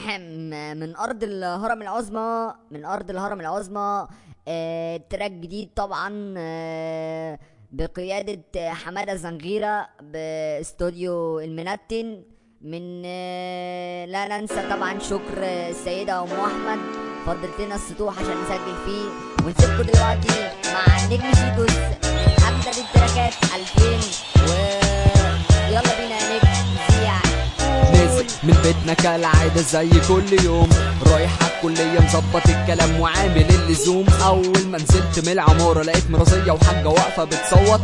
م- من ارض الهرم العظمى من ارض الهرم العظمى آه، تراك جديد طبعا آه، بقيادة آه، حمادة زنغيرة باستوديو المنتن من آه، لا ننسى طبعا شكر آه، السيدة ام احمد فضلت لنا السطوح عشان نسجل فيه ونسيبكم دلوقتي مع النجم شيتوس من اجدد التراكات 2000 ويلا بينا يا نجم زيع نازل من بيتنا كالعادة زي كل يوم رايح الكلية مظبط الكلام وعامل اللزوم أول ما نزلت من العمارة لقيت مرازية وحاجة واقفة بتصوت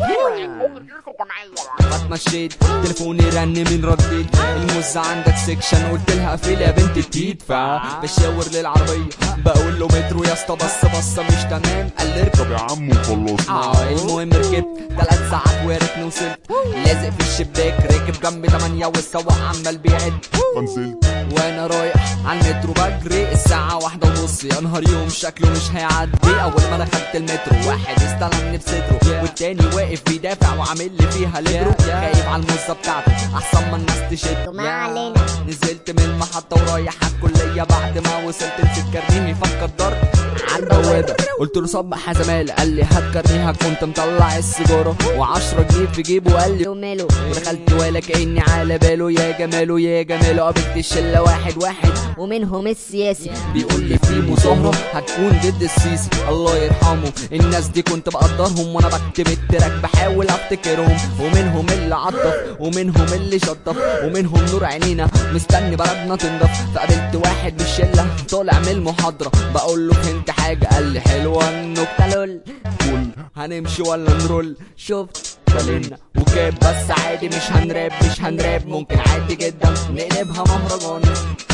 اتمشيت تليفوني رن من رديت الموزة عندك سيكشن قلت لها فين يا بنت التيت فبشاور للعربية بقول له مترو يا اسطى بص بصة مش تمام قال لي اركب يا عم وخلصنا اه المهم ركبت تلات ساعات ويا ريتني وصلت لازق في الشباك راكب جنب تمانية والسواق عمال بيعد فنزلت وانا رايح على المترو بجري الساعة واحدة ونص يا نهار يوم شكله مش هيعدي اول ما دخلت المترو واحد استلمني بصدره والتاني واقف بيدافع وعامل لي فيها ليبرو خايف على الموزة بتاعته احسن ما الناس تشد ما علينا. نزلت من المحطة ورايح على الكلية بعد ما وصلت نسيت كارنيهي فك الضرب على البوابة قلت له صبح يا زمالة قال لي هات كارنيها كنت مطلع السيجارة و10 جنيه في جيبه قال لي وماله ودخلت ولا كاني على باله يا جماله يا جماله قابلت الشله واحد واحد ومنهم السياسي بيقول لي في مظاهره هتكون ضد السيسي الله يرحمه الناس دي كنت بقدرهم وانا بكتب التراك بحاول افتكرهم ومنهم اللي عطف ومنهم اللي شطف ومنهم نور عينينا مستني بلدنا تنضف فقابلت واحد من الشله طالع من المحاضره بقول له فهمت حاجه قال لي حلوه النكته لول كل هنمشي ولا نرول شفت فالنا وكاب بس عادي مش هنراب مش هنراب ممكن عادي جدا نقلبها مهرجان